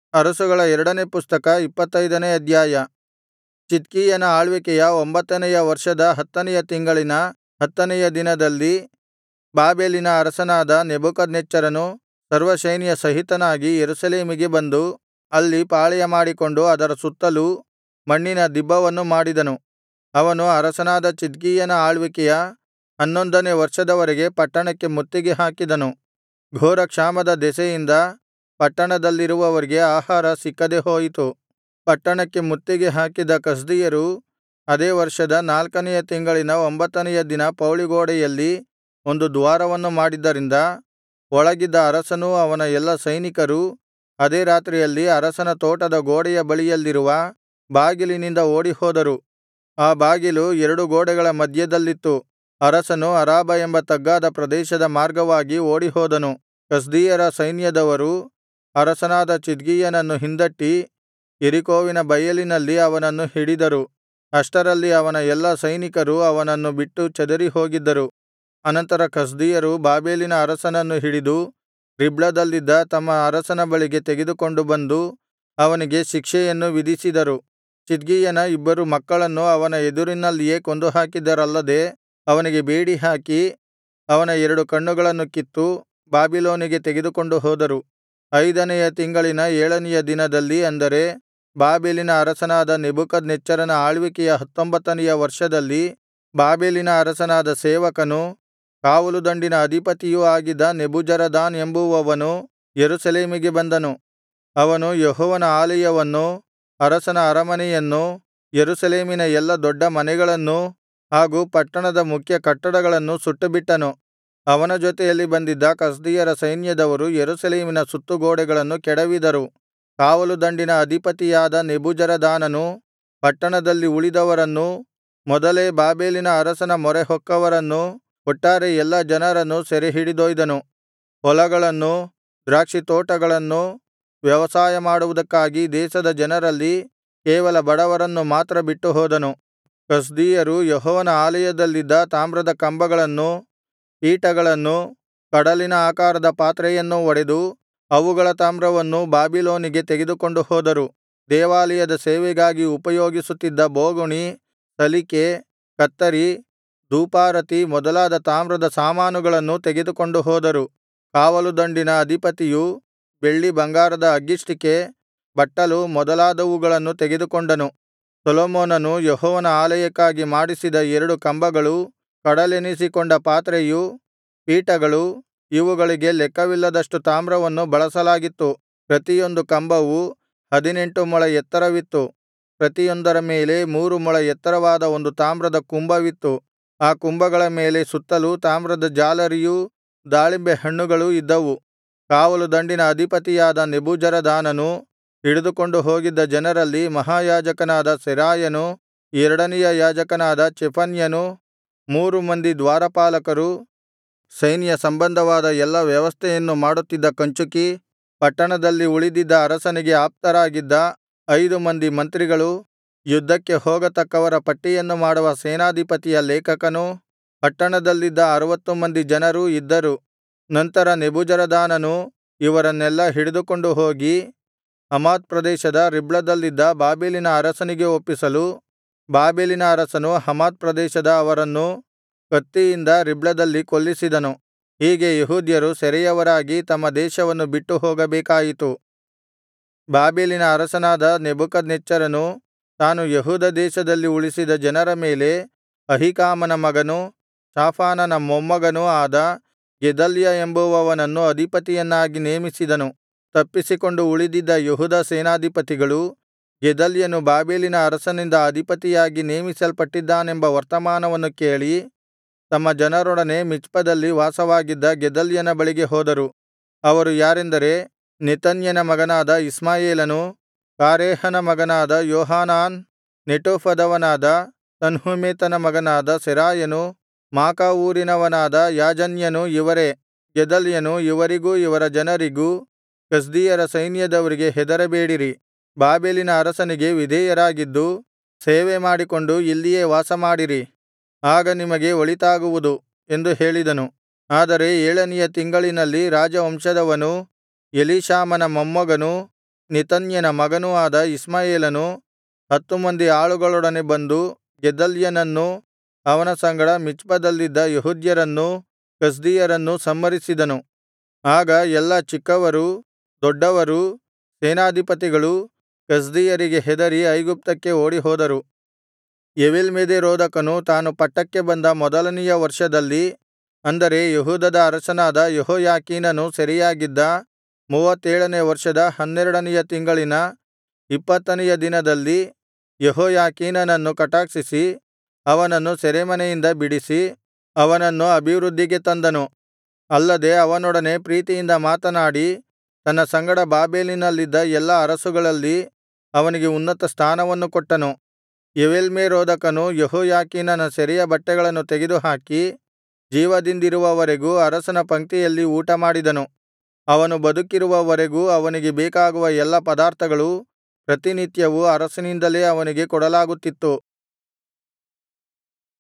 ಅರಸುಗಳ ಎರಡನೆ ಪುಸ್ತಕ ಇಪ್ಪತ್ತೈದನೇ ಅಧ್ಯಾಯ ಚಿದ್ಕೀಯನ ಆಳ್ವಿಕೆಯ ಒಂಬತ್ತನೆಯ ವರ್ಷದ ಹತ್ತನೆಯ ತಿಂಗಳಿನ ಹತ್ತನೆಯ ದಿನದಲ್ಲಿ ಬಾಬೆಲಿನ ಅರಸನಾದ ನೆಬೂಕದ್ನೆಚ್ಚರನು ಸರ್ವಸೈನ್ಯ ಸಹಿತನಾಗಿ ಯೆರೂಸಲೇಮಿಗೆ ಬಂದು ಅಲ್ಲಿ ಪಾಳೆಯಮಾಡಿಕೊಂಡು ಅದರ ಸುತ್ತಲೂ ಮಣ್ಣಿನ ದಿಬ್ಬವನ್ನು ಮಾಡಿದನು ಅವನು ಅರಸನಾದ ಚಿದ್ಕೀಯನ ಆಳ್ವಿಕೆಯ ಹನ್ನೊಂದನೆ ವರ್ಷದವರೆಗೆ ಪಟ್ಟಣಕ್ಕೆ ಮುತ್ತಿಗೆ ಹಾಕಿದನು ಘೋರಕ್ಷಾಮದ ದೆಸೆಯಿಂದ ಪಟ್ಟಣದಲ್ಲಿರುವವರಿಗೆ ಆಹಾರ ಸಿಕ್ಕದೆ ಹೋಯಿತು ಪಟ್ಟಣಕ್ಕೆ ಮುತ್ತಿಗೆ ಹಾಕಿದ್ದ ಕಸ್ದೀಯರು ಅದೇ ವರ್ಷದ ನಾಲ್ಕನೆಯ ತಿಂಗಳಿನ ಒಂಬತ್ತನೆಯ ದಿನ ಪೌಳಿಗೋಡೆಯಲ್ಲಿ ಒಂದು ದ್ವಾರವನ್ನು ಮಾಡಿದ್ದರಿಂದ ಒಳಗಿದ್ದ ಅರಸನೂ ಅವನ ಎಲ್ಲಾ ಸೈನಿಕರೂ ಅದೇ ರಾತ್ರಿಯಲ್ಲಿ ಅರಸನ ತೋಟದ ಗೋಡೆಯ ಬಳಿಯಲ್ಲಿರುವ ಬಾಗಿಲಿನಿಂದ ಓಡಿಹೋದರು ಆ ಬಾಗಿಲು ಎರಡು ಗೋಡೆಗಳ ಮಧ್ಯದಲ್ಲಿತ್ತು ಅರಸನು ಅರಾಬಾ ಎಂಬ ತಗ್ಗಾದ ಪ್ರದೇಶದ ಮಾರ್ಗವಾಗಿ ಓಡಿಹೋದನು ಕಸ್ದೀಯರ ಸೈನ್ಯದವರು ಅರಸನಾದ ಚಿದ್ಕೀಯನನ್ನು ಹಿಂದಟ್ಟಿ ಯೆರಿಕೋವಿನ ಬಯಲಿನಲ್ಲಿ ಅವನನ್ನು ಹಿಡಿದರು ಅಷ್ಟರಲ್ಲಿ ಅವನ ಎಲ್ಲಾ ಸೈನಿಕರು ಅವನನ್ನು ಬಿಟ್ಟು ಚದರಿಹೋಗಿದ್ದರು ಅನಂತರ ಕಸ್ದೀಯರು ಬಾಬೆಲಿನ ಅರಸನನ್ನು ಹಿಡಿದು ರಿಬ್ಲದಲ್ಲಿದ್ದ ತಮ್ಮ ಅರಸನ ಬಳಿಗೆ ತೆಗೆದುಕೊಂಡು ಬಂದು ಅವನಿಗೆ ಶಿಕ್ಷೆಯನ್ನು ವಿಧಿಸಿದರು ಚಿದ್ಕೀಯನ ಇಬ್ಬರು ಮಕ್ಕಳನ್ನು ಅವನ ಎದುರಿನಲ್ಲಿಯೇ ಕೊಂದುಹಾಕಿದರಲ್ಲದೆ ಅವನಿಗೆ ಬೇಡಿ ಹಾಕಿ ಅವನ ಎರಡು ಕಣ್ಣುಗಳನ್ನು ಕಿತ್ತು ಬಾಬಿಲೋನಿಗೆ ತೆಗೆದುಕೊಂಡು ಹೋದರು ಐದನೆಯ ತಿಂಗಳಿನ ಏಳನೆಯ ದಿನದಲ್ಲಿ ಅಂದರೆ ಬಾಬೆಲಿನ ಅರಸನಾದ ನೆಬೂಕದ್ನೆಚ್ಚರನ ಆಳ್ವಿಕೆಯ ಹತ್ತೊಂಬತ್ತನೆಯ ವರ್ಷದಲ್ಲಿ ಬಾಬೆಲಿನ ಅರಸನಾದ ಸೇವಕನೂ ಕಾವಲುದಂಡಿನ ಅಧಿಪತಿಯೂ ಆಗಿದ್ದ ನೆಬೂಜರದಾನ್ ಎಂಬುವವನು ಯೆರೂಸಲೇಮಿಗೆ ಬಂದನು ಅವನು ಯೆಹೋವನ ಆಲಯವನ್ನೂ ಅರಸನ ಅರಮನೆಯನ್ನೂ ಯೆರೂಸಲೇಮಿನ ಎಲ್ಲಾ ದೊಡ್ಡ ಮನೆಗಳನ್ನೂ ಹಾಗೂ ಪಟ್ಟಣದ ಮುಖ್ಯ ಕಟ್ಟಡಗಳನ್ನೂ ಸುಟ್ಟುಬಿಟ್ಟನು ಅವನ ಜೊತೆಯಲ್ಲಿ ಬಂದಿದ್ದ ಕಸ್ದೀಯರ ಸೈನ್ಯದವರು ಯೆರೂಸಲೇಮಿನ ಸುತ್ತುಗೋಡೆಗಳನ್ನು ಕೆಡವಿದರು ಕಾವಲುದಂಡಿನ ಅಧಿಪತಿಯಾದ ನೆಬೂಜರದಾನನು ಪಟ್ಟಣದಲ್ಲಿ ಉಳಿದವರನ್ನೂ ಮೊದಲೇ ಬಾಬೆಲಿನ ಅರಸನ ಮೊರೆಹೊಕ್ಕವರನ್ನೂ ಒಟ್ಟಾರೆ ಎಲ್ಲಾ ಜನರನ್ನೂ ಸೆರೆಹಿಡಿದೊಯ್ದನು ಹೊಲಗಳನ್ನೂ ದ್ರಾಕ್ಷಿತೋಟಗಳನ್ನೂ ವ್ಯವಸಾಯ ಮಾಡುವುದಕ್ಕಾಗಿ ದೇಶದ ಜನರಲ್ಲಿ ಕೇವಲ ಬಡವರನ್ನು ಮಾತ್ರ ಬಿಟ್ಟುಹೋದನು ಕಸ್ದೀಯರು ಯೆಹೋವನ ಆಲಯದಲ್ಲಿದ್ದ ತಾಮ್ರದ ಕಂಬಗಳನ್ನೂ ಪೀಠಗಳನ್ನೂ ಕಡಲಿನ ಆಕಾರದ ಪಾತ್ರೆಯನ್ನೂ ಒಡೆದು ಅವುಗಳ ತಾಮ್ರವನ್ನೂ ಬಾಬಿಲೋನಿಗೆ ತೆಗೆದುಕೊಂಡು ಹೋದರು ದೇವಾಲಯದ ಸೇವೆಗಾಗಿ ಉಪಯೋಗಿಸುತ್ತಿದ್ದ ಬೋಗುಣಿ ಸಲಿಕೆ ಕತ್ತರಿ ಧೂಪಾರತಿ ಮೊದಲಾದ ತಾಮ್ರದ ಸಾಮಾನುಗಳನ್ನೂ ತೆಗೆದುಕೊಂಡು ಹೋದರು ಕಾವಲುದಂಡಿನ ಅಧಿಪತಿಯು ಬೆಳ್ಳಿ ಬಂಗಾರದ ಅಗ್ಗಿಷ್ಟಿಕೆ ಬಟ್ಟಲು ಮೊದಲಾದವುಗಳನ್ನು ತೆಗೆದುಕೊಂಡನು ಸೊಲೊಮೋನನು ಯೆಹೋವನ ಆಲಯಕ್ಕಾಗಿ ಮಾಡಿಸಿದ ಎರಡು ಕಂಬಗಳು ಕಡಲೆನಿಸಿಕೊಂಡ ಪಾತ್ರೆಯು ಪೀಠಗಳು ಇವುಗಳಿಗೆ ಲೆಕ್ಕವಿಲ್ಲದಷ್ಟು ತಾಮ್ರವನ್ನು ಬಳಸಲಾಗಿತ್ತು ಪ್ರತಿಯೊಂದು ಕಂಬವು ಹದಿನೆಂಟು ಮೊಳ ಎತ್ತರವಿತ್ತು ಪ್ರತಿಯೊಂದರ ಮೇಲೆ ಮೂರು ಮೊಳ ಎತ್ತರವಾದ ಒಂದು ತಾಮ್ರದ ಕುಂಭವಿತ್ತು ಆ ಕುಂಭಗಳ ಮೇಲೆ ಸುತ್ತಲೂ ತಾಮ್ರದ ಜಾಲರಿಯೂ ದಾಳಿಂಬೆ ಹಣ್ಣುಗಳೂ ಇದ್ದವು ಕಾವಲುದಂಡಿನ ಅಧಿಪತಿಯಾದ ನೆಬೂಜರದಾನನು ಹಿಡಿದುಕೊಂಡು ಹೋಗಿದ್ದ ಜನರಲ್ಲಿ ಮಹಾಯಾಜಕನಾದ ಸೆರಾಯನು ಎರಡನೆಯ ಯಾಜಕನಾದ ಚೆಫನ್ಯನು ಮೂರು ಮಂದಿ ದ್ವಾರಪಾಲಕರು ಸೈನ್ಯ ಸಂಬಂಧವಾದ ಎಲ್ಲಾ ವ್ಯವಸ್ಥೆಯನ್ನು ಮಾಡುತ್ತಿದ್ದ ಕಂಚುಕಿ ಪಟ್ಟಣದಲ್ಲಿ ಉಳಿದಿದ್ದ ಅರಸನಿಗೆ ಆಪ್ತರಾಗಿದ್ದ ಐದು ಮಂದಿ ಮಂತ್ರಿಗಳು ಯುದ್ಧಕ್ಕೆ ಹೋಗತಕ್ಕವರ ಪಟ್ಟಿಯನ್ನು ಮಾಡುವ ಸೇನಾಧಿಪತಿಯ ಲೇಖಕನು ಪಟ್ಟಣದಲ್ಲಿದ್ದ ಅರವತ್ತು ಮಂದಿ ಜನರೂ ಇದ್ದರು ನಂತರ ನೆಬೂಜರದಾನನು ಇವರನ್ನೆಲ್ಲಾ ಹಿಡಿದುಕೊಂಡು ಹೋಗಿ ಹಮಾತ್ ಪ್ರದೇಶದ ರಿಬ್ಲದಲ್ಲಿದ್ದ ಬಾಬೆಲಿನ ಅರಸನಿಗೆ ಒಪ್ಪಿಸಲು ಬಾಬೆಲಿನ ಅರಸನು ಹಮಾತ್ ಪ್ರದೇಶದ ಅವರನ್ನು ಕತ್ತಿಯಿಂದ ರಿಬ್ಲದಲ್ಲಿ ಕೊಲ್ಲಿಸಿದನು ಹೀಗೆ ಯೆಹೂದ್ಯರು ಸೆರೆಯವರಾಗಿ ತಮ್ಮ ದೇಶವನ್ನು ಬಿಟ್ಟು ಹೋಗಬೇಕಾಯಿತು ಬಾಬೆಲಿನ ಅರಸನಾದ ನೆಬೂಕದ್ನೆಚ್ಚರನು ತಾನು ಯೆಹೂದ ದೇಶದಲ್ಲಿ ಉಳಿಸಿದ ಜನರ ಮೇಲೆ ಅಹೀಕಾಮನ ಮಗನೂ ಶಾಫಾನನ ಮೊಮ್ಮಗನೂ ಆದ ಗೆದಲ್ಯ ಎಂಬುವವನನ್ನು ಅಧಿಪತಿಯನ್ನಾಗಿ ನೇಮಿಸಿದನು ತಪ್ಪಿಸಿಕೊಂಡು ಉಳಿದಿದ್ದ ಯೆಹೂದ ಸೇನಾಧಿಪತಿಗಳು ಗೆದಲ್ಯನು ಬಾಬೆಲಿನ ಅರಸನಿಂದ ಅಧಿಪತಿಯಾಗಿ ನೇಮಿಸಲ್ಪಟ್ಟಿದ್ದಾನೆಂಬ ವರ್ತಮಾನವನ್ನು ಕೇಳಿ ತಮ್ಮ ಜನರೊಡನೆ ಮಿಚ್ಪದಲ್ಲಿ ವಾಸವಾಗಿದ್ದ ಗೆದಲ್ಯನ ಬಳಿಗೆ ಹೋದರು ಅವರು ಯಾರೆಂದರೆ ನೆತನ್ಯನ ಮಗನಾದ ಇಷ್ಮಾಯೇಲನು ಕಾರೇಹನ ಮಗನಾದ ಯೋಹಾನಾನ್ ನೆಟೋಫದವನಾದ ತನ್ಹುಮೆತನ ಮಗನಾದ ಸೆರಾಯನು ಮಾಕಾ ಊರಿನವನಾದ ಯಾಜನ್ಯನು ಇವರೇ ಗೆದಲ್ಯನು ಇವರಿಗೂ ಇವರ ಜನರಿಗೂ ಕಸ್ದೀಯರ ಸೈನ್ಯದವರಿಗೆ ಹೆದರಬೇಡಿರಿ ಬಾಬೆಲಿನ ಅರಸನಿಗೆ ವಿಧೇಯರಾಗಿದ್ದು ಸೇವೆಮಾಡಿಕೊಂಡು ಇಲ್ಲಿಯೇ ವಾಸಮಾಡಿರಿ ಆಗ ನಿಮಗೆ ಒಳಿತಾಗುವುದು ಎಂದು ಹೇಳಿದನು ಆದರೆ ಏಳನೆಯ ತಿಂಗಳಿನಲ್ಲಿ ರಾಜವಂಶದವನೂ ಎಲೀಷಾಮನ ಮೊಮ್ಮಗನೂ ನೆತನ್ಯನ ಮಗನೂ ಆದ ಇಷ್ಮಾಯೇಲನು ಹತ್ತು ಮಂದಿ ಆಳುಗಳೊಡನೆ ಬಂದು ಗೆದಲ್ಯನನ್ನೂ ಅವನ ಸಂಗಡ ಮಿಚ್ಪದಲ್ಲಿದ್ದ ಯೆಹೂದ್ಯರನ್ನೂ ಕಸ್ದೀಯರನ್ನೂ ಸಂಹರಿಸಿದನು ಆಗ ಎಲ್ಲಾ ಚಿಕ್ಕವರೂ ದೊಡ್ಡವರೂ ಸೇನಾಧಿಪತಿಗಳೂ ಕಸ್ದೀಯರಿಗೆ ಹೆದರಿ ಐಗುಪ್ತಕ್ಕೆ ಓಡಿಹೋದರು ಎವೀಲ್ಮೆರೋದಕನು ತಾನು ಪಟ್ಟಕ್ಕೆ ಬಂದ ಮೊದಲನೆಯ ವರ್ಷದಲ್ಲಿ ಅಂದರೆ ಯೆಹೂದದ ಅರಸನಾದ ಯೆಹೋಯಾಕೀನನು ಸೆರೆಯಾಗಿದ್ದ ಮೂವತ್ತೇಳನೆ ವರ್ಷದ ಹನ್ನೆರಡನೆಯ ತಿಂಗಳಿನ ಇಪ್ಪತ್ತನೆಯ ದಿನದಲ್ಲಿ ಯೆಹೋಯಾಕೀನನನ್ನು ಕಟಾಕ್ಷಿಸಿ ಅವನನ್ನು ಸೆರೆಮನೆಯಿಂದ ಬಿಡಿಸಿ ಅವನನ್ನು ಅಭಿವೃದ್ಧಿಗೆ ತಂದನು ಅಲ್ಲದೆ ಅವನೊಡನೆ ಪ್ರೀತಿಯಿಂದ ಮಾತನಾಡಿ ತನ್ನ ಸಂಗಡ ಬಾಬೆಲಿನಲ್ಲಿದ್ದ ಎಲ್ಲಾ ಅರಸುಗಳಲ್ಲಿ ಅವನಿಗೆ ಉನ್ನತ ಸ್ಥಾನವನ್ನು ಕೊಟ್ಟನು ಎವೀಲ್ಮೆರೋದಕನು ಯೆಹೋಯಾಕೀನನ ಸೆರೆಯ ಬಟ್ಟೆಗಳನ್ನು ತೆಗೆದುಹಾಕಿ ಜೀವದಿಂದಿರುವವರೆಗೂ ಅರಸನ ಪಂಕ್ತಿಯಲ್ಲಿ ಊಟಮಾಡಿದನು ಅವನು ಬದುಕಿರುವವರೆಗೂ ಅವನಿಗೆ ಬೇಕಾಗುವ ಎಲ್ಲಾ ಪದಾರ್ಥಗಳು ಪ್ರತಿನಿತ್ಯವೂ ಅರಸನಿಂದಲೇ ಅವನಿಗೆ ಕೊಡಲಾಗುತ್ತಿತ್ತು